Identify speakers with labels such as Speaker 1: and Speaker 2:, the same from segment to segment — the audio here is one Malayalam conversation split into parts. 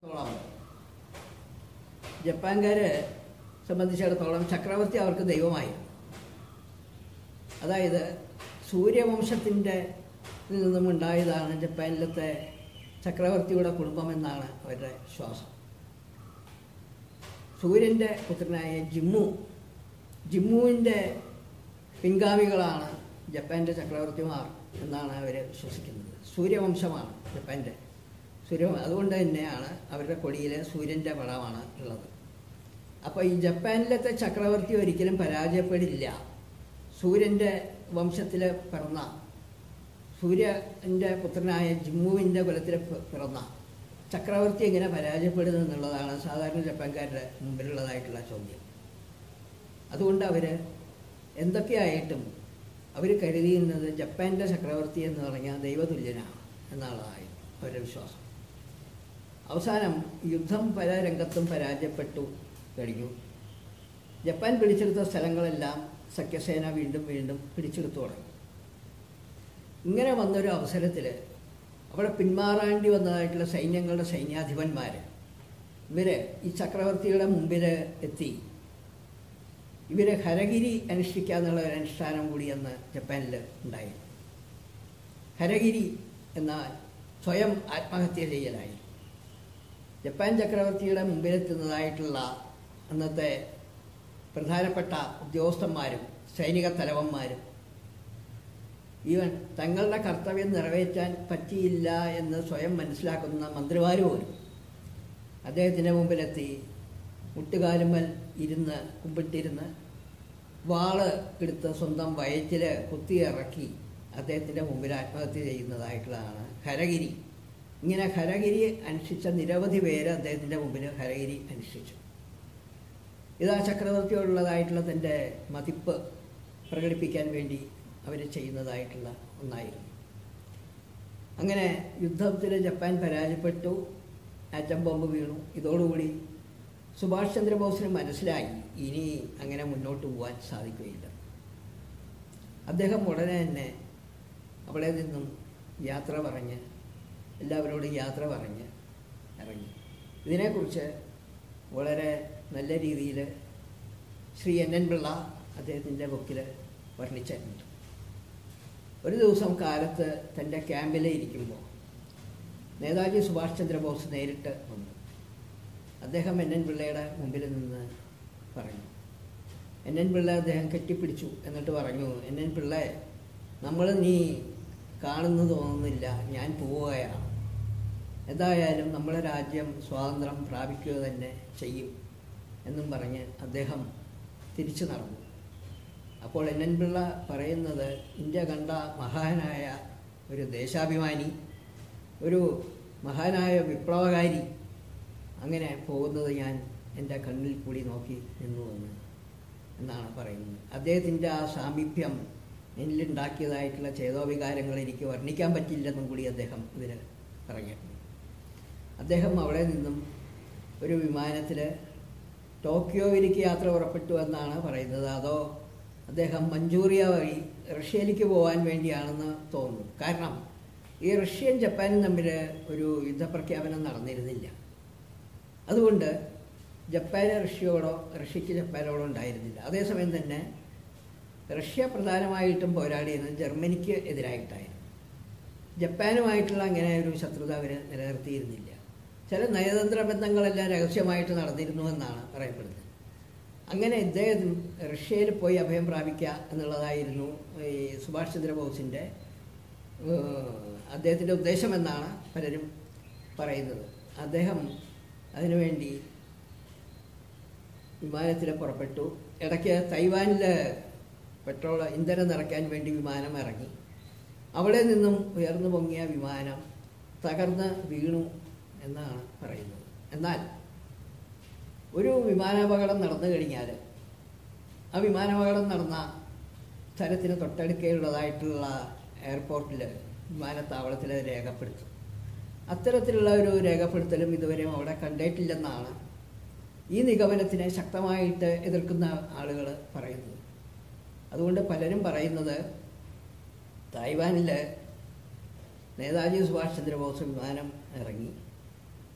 Speaker 1: ത്തോളം ജപ്പാൻകാരെ സംബന്ധിച്ചിടത്തോളം ചക്രവർത്തി അവർക്ക് ദൈവമായിരുന്നു അതായത് സൂര്യവംശത്തിൻ്റെ നിന്നും ഉണ്ടായതാണ് ജപ്പാനിലത്തെ ചക്രവർത്തിയുടെ കുടുംബം എന്നാണ് അവരുടെ വിശ്വാസം സൂര്യൻ്റെ പുത്രനായ ജിമ്മു ജിമ്മുവിൻ്റെ പിൻഗാമികളാണ് ജപ്പാൻ്റെ ചക്രവർത്തിമാർ എന്നാണ് അവർ വിശ്വസിക്കുന്നത് സൂര്യവംശമാണ് ജപ്പാൻ്റെ സൂര്യ അതുകൊണ്ട് തന്നെയാണ് അവരുടെ കൊടിയിൽ സൂര്യൻ്റെ പടമാണ് ഉള്ളത് അപ്പോൾ ഈ ജപ്പാനിലത്തെ ചക്രവർത്തി ഒരിക്കലും പരാജയപ്പെടില്ല സൂര്യൻ്റെ വംശത്തിൽ പിറന്ന സൂര്യൻ്റെ പുത്രനായ ജിമ്മുവിൻ്റെ കുലത്തിൽ പി- പിറന്ന ചക്രവർത്തി എങ്ങനെ പരാജയപ്പെടുന്നു എന്നുള്ളതാണ് സാധാരണ ജപ്പാൻകാരുടെ മുമ്പിലുള്ളതായിട്ടുള്ള ചോദ്യം അതുകൊണ്ട് അവർ എന്തൊക്കെയായിട്ടും അവർ കരുതിയിരുന്നത് ജപ്പാൻ്റെ ചക്രവർത്തി എന്ന് പറഞ്ഞാൽ ദൈവതുല്യനാണ് എന്നുള്ളതായി അവരുടെ വിശ്വാസം അവസാനം യുദ്ധം പല രംഗത്തും പരാജയപ്പെട്ടു കഴിഞ്ഞു ജപ്പാൻ പിടിച്ചെടുത്ത സ്ഥലങ്ങളെല്ലാം സഖ്യസേന വീണ്ടും വീണ്ടും പിടിച്ചെടുത്തു തുടങ്ങി ഇങ്ങനെ വന്നൊരു അവസരത്തിൽ അവിടെ പിന്മാറേണ്ടി വന്നതായിട്ടുള്ള സൈന്യങ്ങളുടെ സൈന്യാധിപന്മാർ ഇവർ ഈ ചക്രവർത്തിയുടെ മുമ്പിൽ എത്തി ഇവർ ഹരഗിരി അനുഷ്ഠിക്കുക എന്നുള്ള ഒരു അനുഷ്ഠാനം കൂടി അന്ന് ജപ്പാനിൽ ഉണ്ടായി ഹരഗിരി എന്ന സ്വയം ആത്മഹത്യ ചെയ്യലായി ജപ്പാൻ ചക്രവർത്തിയുടെ മുമ്പിലെത്തുന്നതായിട്ടുള്ള അന്നത്തെ പ്രധാനപ്പെട്ട ഉദ്യോഗസ്ഥന്മാരും സൈനിക തലവന്മാരും ഈവൻ തങ്ങളുടെ കർത്തവ്യം നിറവേറ്റാൻ പറ്റിയില്ല എന്ന് സ്വയം മനസ്സിലാക്കുന്ന മന്ത്രിമാർ പോലും അദ്ദേഹത്തിൻ്റെ മുമ്പിലെത്തി മുട്ടുകാലുമ്മൽ ഇരുന്ന് കുമ്പിട്ടിരുന്ന് വാള് എടുത്ത് സ്വന്തം വയറ്റിൽ കുത്തിയിറക്കി അദ്ദേഹത്തിൻ്റെ മുമ്പിൽ ആത്മഹത്യ ചെയ്യുന്നതായിട്ടുള്ളതാണ് ഹരഗിരി ഇങ്ങനെ ഹരഗിരി അനുഷ്ഠിച്ച നിരവധി പേര് അദ്ദേഹത്തിൻ്റെ മുമ്പിൽ ഹരഗിരി അനുഷ്ഠിച്ചു ഇത് ആ ചക്രവർത്തിയോടുള്ളതായിട്ടുള്ള തൻ്റെ മതിപ്പ് പ്രകടിപ്പിക്കാൻ വേണ്ടി അവർ ചെയ്യുന്നതായിട്ടുള്ള ഒന്നായിരുന്നു അങ്ങനെ യുദ്ധത്തിൽ ജപ്പാൻ പരാജയപ്പെട്ടു ആറ്റം ബോംബ് വീണു ഇതോടുകൂടി സുഭാഷ് ചന്ദ്രബോസിന് മനസ്സിലായി ഇനി അങ്ങനെ മുന്നോട്ട് പോകാൻ സാധിക്കുകയില്ല അദ്ദേഹം ഉടനെ തന്നെ അവിടെ നിന്നും യാത്ര പറഞ്ഞ് എല്ലാവരോടും യാത്ര പറഞ്ഞ് ഇറങ്ങി ഇതിനെക്കുറിച്ച് വളരെ നല്ല രീതിയിൽ ശ്രീ എൻ എൻ പിള്ള അദ്ദേഹത്തിൻ്റെ ബുക്കിൽ വർണ്ണിച്ചിട്ടുണ്ട് ഒരു ദിവസം കാലത്ത് തൻ്റെ ക്യാമ്പിൽ ഇരിക്കുമ്പോൾ നേതാജി സുഭാഷ് ചന്ദ്രബോസ് നേരിട്ട് വന്നു അദ്ദേഹം എൻ എൻ പിള്ളയുടെ മുമ്പിൽ നിന്ന് പറഞ്ഞു എൻ എൻ പിള്ള അദ്ദേഹം കെട്ടിപ്പിടിച്ചു എന്നിട്ട് പറഞ്ഞു എൻ എൻ പിള്ള നമ്മൾ നീ കാണുന്നു തോന്നുന്നില്ല ഞാൻ പോവുകയാണ് എന്തായാലും നമ്മുടെ രാജ്യം സ്വാതന്ത്ര്യം പ്രാപിക്കുക തന്നെ ചെയ്യും എന്നും പറഞ്ഞ് അദ്ദേഹം തിരിച്ചു നടന്നു അപ്പോൾ എൻ എൻ പിള്ള പറയുന്നത് ഇന്ത്യ കണ്ട മഹാനായ ഒരു ദേശാഭിമാനി ഒരു മഹാനായ വിപ്ലവകാരി അങ്ങനെ പോകുന്നത് ഞാൻ എൻ്റെ കണ്ണിൽ കൂടി നോക്കി നിന്നുവെന്ന് എന്നാണ് പറയുന്നത് അദ്ദേഹത്തിൻ്റെ ആ സാമീപ്യം എന്നിലുണ്ടാക്കിയതായിട്ടുള്ള ചേതോവികാരങ്ങൾ എനിക്ക് വർണ്ണിക്കാൻ പറ്റില്ലെന്നും കൂടി അദ്ദേഹം ഇതിന് പറഞ്ഞിട്ടുണ്ട് അദ്ദേഹം അവിടെ നിന്നും ഒരു വിമാനത്തിൽ ടോക്കിയോയിലേക്ക് യാത്ര പുറപ്പെട്ടു എന്നാണ് പറയുന്നത് അതോ അദ്ദേഹം മഞ്ചൂറിയ വഴി റഷ്യയിലേക്ക് പോകാൻ വേണ്ടിയാണെന്ന് തോന്നുന്നു കാരണം ഈ റഷ്യയും ജപ്പാനും തമ്മിൽ ഒരു യുദ്ധപ്രഖ്യാപനം നടന്നിരുന്നില്ല അതുകൊണ്ട് ജപ്പാന് റഷ്യയോടോ റഷ്യക്ക് ജപ്പാനോടോ ഉണ്ടായിരുന്നില്ല അതേസമയം തന്നെ റഷ്യ പ്രധാനമായിട്ടും പോരാടിയത് ജർമ്മനിക്ക് എതിരായിട്ടായിരുന്നു ജപ്പാനുമായിട്ടുള്ള അങ്ങനെ ഒരു ശത്രുത അവർ നിലനിർത്തിയിരുന്നില്ല ചില നയതന്ത്ര ബന്ധങ്ങളെല്ലാം രഹസ്യമായിട്ട് നടന്നിരുന്നു എന്നാണ് പറയപ്പെടുന്നത് അങ്ങനെ ഇദ്ദേഹം റഷ്യയിൽ പോയി അഭയം പ്രാപിക്കുക എന്നുള്ളതായിരുന്നു ഈ സുഭാഷ് ചന്ദ്രബോസിൻ്റെ അദ്ദേഹത്തിൻ്റെ ഉദ്ദേശമെന്നാണ് പലരും പറയുന്നത് അദ്ദേഹം അതിനുവേണ്ടി വിമാനത്തിൽ പുറപ്പെട്ടു ഇടയ്ക്ക് തൈവാനിൽ പെട്രോൾ ഇന്ധനം നിറയ്ക്കാൻ വേണ്ടി വിമാനം ഇറങ്ങി അവിടെ നിന്നും ഉയർന്നു പൊങ്ങിയ വിമാനം തകർന്ന് വീണു എന്നാണ് പറയുന്നത് എന്നാൽ ഒരു വിമാനാപകടം നടന്നു കഴിഞ്ഞാൽ ആ വിമാനാപകടം നടന്ന സ്ഥലത്തിന് തൊട്ടടുക്കയുള്ളതായിട്ടുള്ള എയർപോർട്ടിൽ വിമാനത്താവളത്തിൽ അത് രേഖപ്പെടുത്തും അത്തരത്തിലുള്ള ഒരു രേഖപ്പെടുത്തലും ഇതുവരെയും അവിടെ കണ്ടിട്ടില്ലെന്നാണ് ഈ നിഗമനത്തിനെ ശക്തമായിട്ട് എതിർക്കുന്ന ആളുകൾ പറയുന്നത് അതുകൊണ്ട് പലരും പറയുന്നത് തായ്വാനിൽ നേതാജി സുഭാഷ് ചന്ദ്രബോസ് വിമാനം ഇറങ്ങി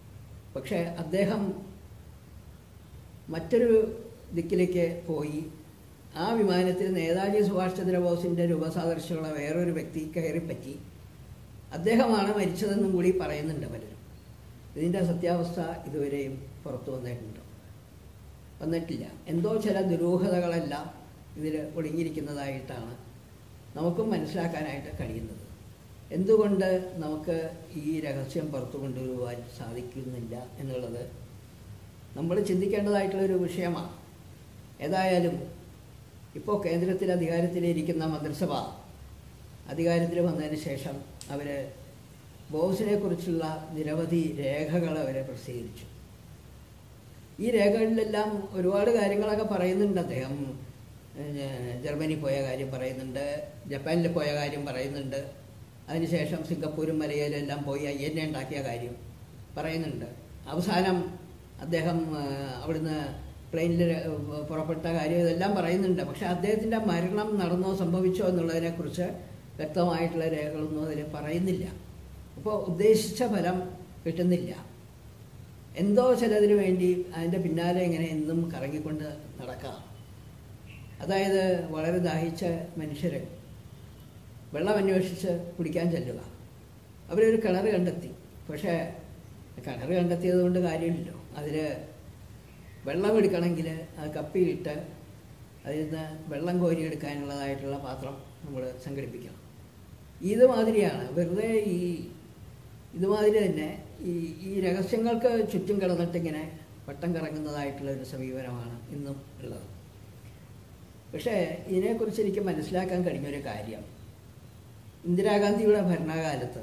Speaker 1: പക്ഷേ അദ്ദേഹം മറ്റൊരു ദിക്കിലേക്ക് പോയി ആ വിമാനത്തിൽ നേതാജി സുഭാഷ് ചന്ദ്രബോസിൻ്റെ രൂപസാദൃശ്യമുള്ള വേറൊരു വ്യക്തി കയറിപ്പറ്റി അദ്ദേഹമാണ് മരിച്ചതെന്നും കൂടി പറയുന്നുണ്ട് പലരും ഇതിൻ്റെ സത്യാവസ്ഥ ഇതുവരെയും പുറത്തു വന്നിട്ടുണ്ട് വന്നിട്ടില്ല എന്തോ ചില ദുരൂഹതകളെല്ലാം ഇതിൽ ഒളിഞ്ഞിരിക്കുന്നതായിട്ടാണ് നമുക്കും മനസ്സിലാക്കാനായിട്ട് കഴിയുന്നത് എന്തുകൊണ്ട് നമുക്ക് ഈ രഹസ്യം പുറത്തു കൊണ്ടുവരുവാൻ സാധിക്കുന്നില്ല എന്നുള്ളത് നമ്മൾ ചിന്തിക്കേണ്ടതായിട്ടുള്ളൊരു വിഷയമാണ് ഏതായാലും ഇപ്പോൾ കേന്ദ്രത്തിൽ അധികാരത്തിലിരിക്കുന്ന മന്ത്രിസഭ അധികാരത്തിൽ വന്നതിന് ശേഷം അവർ ബോസിനെ കുറിച്ചുള്ള നിരവധി രേഖകൾ അവരെ പ്രസിദ്ധീകരിച്ചു ഈ രേഖകളിലെല്ലാം ഒരുപാട് കാര്യങ്ങളൊക്കെ പറയുന്നുണ്ട് അദ്ദേഹം ഏഹ്, ജർമ്മനി പോയ കാര്യം പറയുന്നുണ്ട് ജപ്പാനിൽ പോയ കാര്യം പറയുന്നുണ്ട് അതിനുശേഷം സിംഗപ്പൂരും മലയിലും എല്ലാം പോയി ഐ എൻ എ ഉണ്ടാക്കിയ കാര്യം പറയുന്നുണ്ട് അവസാനം അദ്ദേഹം ഏഹ്, അവിടുന്ന് പ്ലെയിനിൽ പുറപ്പെട്ട കാര്യം ഇതെല്ലാം പറയുന്നുണ്ട് പക്ഷെ അദ്ദേഹത്തിൻ്റെ മരണം നടന്നോ സംഭവിച്ചോ എന്നുള്ളതിനെക്കുറിച്ച് വ്യക്തമായിട്ടുള്ള രേഖകളൊന്നും അതിൽ പറയുന്നില്ല അപ്പോൾ ഉദ്ദേശിച്ച ഫലം കിട്ടുന്നില്ല എന്തോ ചിലതിനു വേണ്ടി അതിൻ്റെ പിന്നാലെ ഇങ്ങനെ എന്നും കറങ്ങിക്കൊണ്ട് നടക്കാം അതായത് വളരെ ദാഹിച്ച മനുഷ്യർ വെള്ളം അന്വേഷിച്ച് കുടിക്കാൻ ചെല്ലുക അവരൊരു കിണർ കണ്ടെത്തി പക്ഷേ കിണർ കണ്ടെത്തിയത് കൊണ്ട് കാര്യമില്ലല്ലോ അതിൽ വെള്ളം എടുക്കണമെങ്കിൽ അത് കപ്പിയിട്ട് അതിൽ നിന്ന് വെള്ളം കോരിയെടുക്കാനുള്ളതായിട്ടുള്ള പാത്രം നമ്മൾ സംഘടിപ്പിക്കണം ഇത് മാതിരിയാണ് വെറുതെ ഈ ഇതുമാതിരി തന്നെ ഈ ഈ രഹസ്യങ്ങൾക്ക് ചുറ്റും കിടന്നിട്ടിങ്ങനെ വട്ടം കറങ്ങുന്നതായിട്ടുള്ള ഒരു സമീപനമാണ് ഇന്നും ഉള്ളത് പക്ഷേ ഇതിനെക്കുറിച്ച് എനിക്ക് മനസ്സിലാക്കാൻ കഴിഞ്ഞൊരു കാര്യം ഇന്ദിരാഗാന്ധിയുടെ ഭരണകാലത്ത്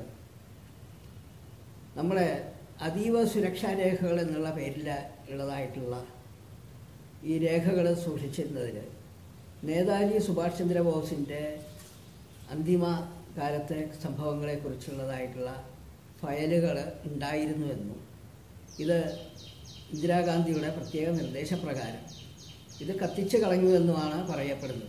Speaker 1: നമ്മളെ അതീവ സുരക്ഷാ രേഖകൾ എന്നുള്ള പേരിൽ ഉള്ളതായിട്ടുള്ള ഈ രേഖകൾ സൂക്ഷിച്ചിരുന്നതിൽ നേതാജി സുഭാഷ് ചന്ദ്രബോസിൻ്റെ അന്തിമ കാലത്തെ സംഭവങ്ങളെക്കുറിച്ചുള്ളതായിട്ടുള്ള ഫയലുകൾ ഉണ്ടായിരുന്നുവെന്നും ഇത് ഇന്ദിരാഗാന്ധിയുടെ പ്രത്യേക നിർദ്ദേശപ്രകാരം ഇത് കത്തിച്ചു കളഞ്ഞുവെന്നുമാണ് പറയപ്പെടുന്നത്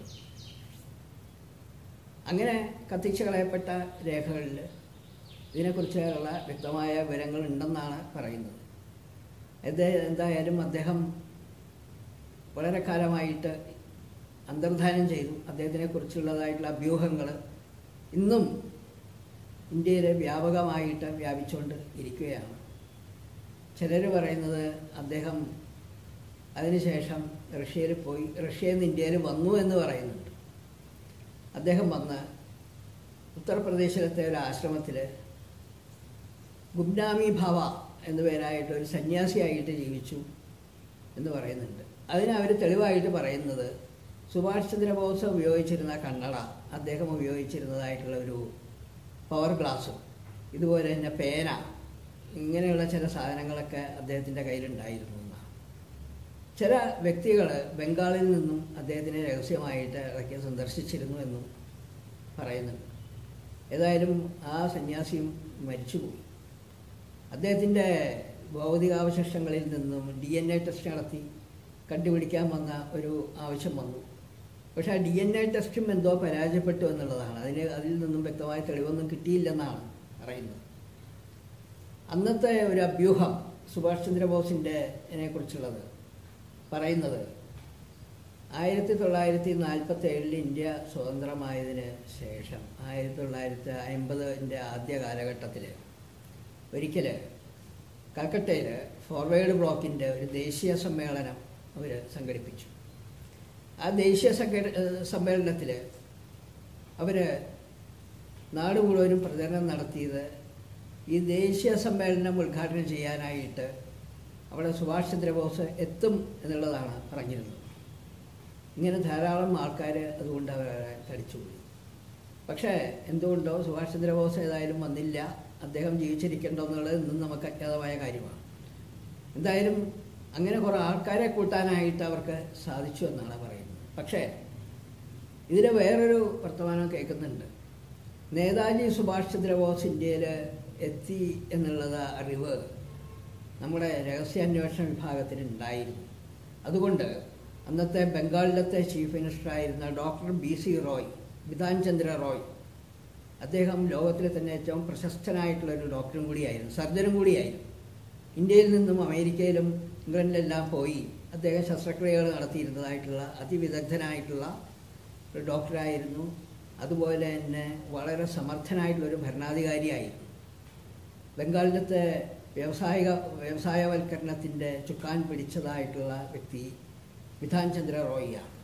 Speaker 1: അങ്ങനെ കത്തിച്ചു കളയപ്പെട്ട രേഖകളിൽ ഇതിനെക്കുറിച്ചുള്ള വ്യക്തമായ വിവരങ്ങൾ ഉണ്ടെന്നാണ് പറയുന്നത് ഇത് എന്തായാലും അദ്ദേഹം വളരെ കാലമായിട്ട് അന്തർധാനം ചെയ്തു അദ്ദേഹത്തിനെ കുറിച്ചുള്ളതായിട്ടുള്ള അഭ്യൂഹങ്ങൾ ഇന്നും ഇന്ത്യയിൽ വ്യാപകമായിട്ട് വ്യാപിച്ചുകൊണ്ട് ഇരിക്കുകയാണ് ചിലർ പറയുന്നത് അദ്ദേഹം അതിനുശേഷം റഷ്യയിൽ പോയി റഷ്യയിൽ നിന്ന് ഇന്ത്യയിൽ വന്നു എന്ന് പറയുന്നുണ്ട് അദ്ദേഹം വന്ന് ഉത്തർപ്രദേശിലത്തെ ഒരു ആശ്രമത്തിൽ ഗുംനാമി ഭവ എന്നു പേരായിട്ട് ഒരു സന്യാസിയായിട്ട് ജീവിച്ചു എന്ന് പറയുന്നുണ്ട് അതിന് അവർ തെളിവായിട്ട് പറയുന്നത് സുഭാഷ് ചന്ദ്രബോസ് ഉപയോഗിച്ചിരുന്ന കണ്ണട അദ്ദേഹം ഉപയോഗിച്ചിരുന്നതായിട്ടുള്ള ഒരു പവർ ഗ്ലാസും ഇതുപോലെ തന്നെ പേന ഇങ്ങനെയുള്ള ചില സാധനങ്ങളൊക്കെ അദ്ദേഹത്തിൻ്റെ കയ്യിലുണ്ടായിരുന്നു എന്നാണ് ചില വ്യക്തികൾ ബംഗാളിൽ നിന്നും അദ്ദേഹത്തിനെ രഹസ്യമായിട്ട് ഇടയ്ക്ക് സന്ദർശിച്ചിരുന്നു എന്നും പറയുന്നുണ്ട് ഏതായാലും ആ സന്യാസിയും മരിച്ചുപോയി അദ്ദേഹത്തിൻ്റെ ഭൗതികാവശിഷ്ടങ്ങളിൽ നിന്നും ഡി എൻ എ ടെസ്റ്റ് നടത്തി കണ്ടുപിടിക്കാൻ വന്ന ഒരു ആവശ്യം വന്നു പക്ഷേ ആ ഡി എൻ എ ടെസ്റ്റും എന്തോ പരാജയപ്പെട്ടു എന്നുള്ളതാണ് അതിന് അതിൽ നിന്നും വ്യക്തമായ തെളിവൊന്നും കിട്ടിയില്ലെന്നാണ് പറയുന്നത് അന്നത്തെ ഒരു അഭ്യൂഹം സുഭാഷ് ചന്ദ്രബോസിൻ്റെ കുറിച്ചുള്ളത് പറയുന്നത് ആയിരത്തി തൊള്ളായിരത്തി നാൽപ്പത്തി ഏഴിൽ ഇന്ത്യ സ്വതന്ത്രമായതിന് ശേഷം ആയിരത്തി തൊള്ളായിരത്തി അമ്പതിൻ്റെ ആദ്യ കാലഘട്ടത്തിൽ ഒരിക്കൽ കൽക്കട്ടയിൽ ഫോർവേഡ് ബ്ലോക്കിൻ്റെ ഒരു ദേശീയ സമ്മേളനം അവർ സംഘടിപ്പിച്ചു ആ ദേശീയ സംഘ സമ്മേളനത്തിൽ അവർ നാട് മുഴുവനും പ്രചരണം നടത്തിയത് ഈ ദേശീയ സമ്മേളനം ഉദ്ഘാടനം ചെയ്യാനായിട്ട് അവിടെ സുഭാഷ് ചന്ദ്രബോസ് എത്തും എന്നുള്ളതാണ് പറഞ്ഞിരുന്നത് ഇങ്ങനെ ധാരാളം ആൾക്കാർ അതുകൊണ്ട് അവരെ തടിച്ചുകൂടി പക്ഷേ എന്തുകൊണ്ടോ സുഭാഷ് ചന്ദ്രബോസ് ഏതായാലും വന്നില്ല അദ്ദേഹം ജീവിച്ചിരിക്കണ്ടോ എന്നുള്ളത് ഇന്നും നമുക്ക് അജ്ഞാതമായ കാര്യമാണ് എന്തായാലും അങ്ങനെ കുറേ ആൾക്കാരെ കൂട്ടാനായിട്ട് അവർക്ക് സാധിച്ചു എന്നാണ് പറയുന്നത് പക്ഷേ ഇതിൽ വേറൊരു വർത്തമാനം കേൾക്കുന്നുണ്ട് നേതാജി സുഭാഷ് ചന്ദ്രബോസ് ഇന്ത്യയിൽ എത്തി എന്നുള്ളത് അറിവ് നമ്മുടെ രഹസ്യാന്വേഷണ വിഭാഗത്തിന് ഉണ്ടായിരുന്നു അതുകൊണ്ട് അന്നത്തെ ബംഗാളിലത്തെ ചീഫ് മിനിസ്റ്ററായിരുന്ന doctor B C Roy Bidhan Chandra Roy അദ്ദേഹം ലോകത്തിലെ തന്നെ ഏറ്റവും പ്രശസ്തനായിട്ടുള്ള ഒരു ഡോക്ടറും കൂടിയായിരുന്നു സർജനും കൂടിയായിരുന്നു ഇന്ത്യയിൽ നിന്നും അമേരിക്കയിലും ഇംഗ്ലണ്ടിലെല്ലാം പോയി അദ്ദേഹം ശസ്ത്രക്രിയകൾ നടത്തിയിരുന്നതായിട്ടുള്ള അതിവിദഗ്ധനായിട്ടുള്ള ഒരു ഡോക്ടറായിരുന്നു അതുപോലെ തന്നെ വളരെ സമർത്ഥനായിട്ടുള്ള ഒരു ഭരണാധികാരിയായിരുന്നു ബംഗാളിലത്തെ വ്യാവസായിക വ്യവസായവൽക്കരണത്തിൻ്റെ ചുക്കാൻ പിടിച്ചതായിട്ടുള്ള വ്യക്തി വിധാൻ ചന്ദ്ര റോയിയാണ്